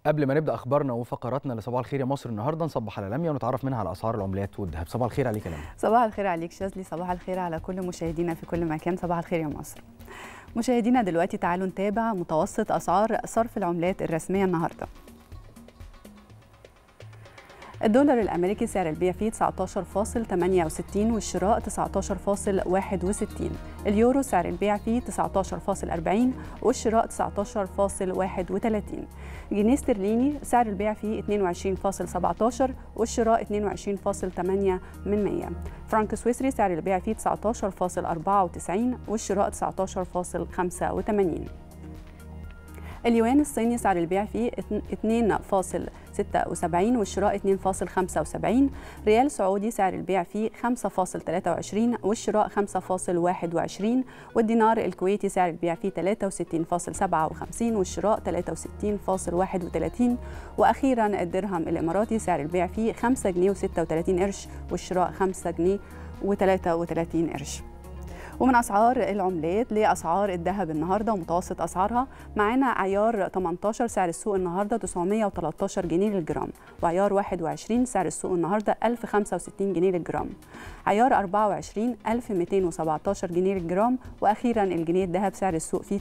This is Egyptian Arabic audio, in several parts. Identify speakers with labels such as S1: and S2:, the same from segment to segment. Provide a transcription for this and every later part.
S1: قبل ما نبدا اخبارنا وفقراتنا لصباح الخير يا مصر النهارده نصبح على لميا ونتعرف منها على اسعار العملات والذهب صباح الخير عليك يا لميا
S2: صباح الخير عليك شاذلي صباح الخير على كل مشاهدينا في كل مكان صباح الخير يا مصر مشاهدينا دلوقتي تعالوا نتابع متوسط اسعار صرف العملات الرسميه النهارده الدولار الامريكي سعر البيع فيه 19.68 والشراء 19.61 اليورو سعر البيع فيه 19.40 والشراء 19.31 جنيه استرليني سعر البيع فيه 22.17 والشراء 22.8 من 100 فرنك سويسري سعر البيع فيه 19.94 والشراء 19.85 اليوان الصيني سعر البيع فيه 2.76 والشراء 2.75 ريال سعودي سعر البيع فيه 5.23 والشراء 5.21 والدينار الكويتي سعر البيع فيه 63.57 والشراء 63.31 واخيرا الدرهم الاماراتي سعر البيع فيه 5 جنيه و36 قرش والشراء 5 جنيه و33 قرش ومن اسعار العملات لاسعار الذهب النهارده ومتوسط اسعارها معانا عيار 18 سعر السوق النهارده 913 جنيه للجرام وعيار 21 سعر السوق النهارده 1065 جنيه للجرام عيار 24 1217 جنيه للجرام واخيرا الجنيه الذهب سعر السوق فيه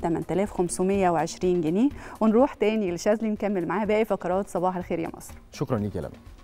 S2: 8520 جنيه ونروح تاني لشاذلي نكمل معاه باقي فقرات صباح الخير يا مصر
S1: شكرا ليك يا لميا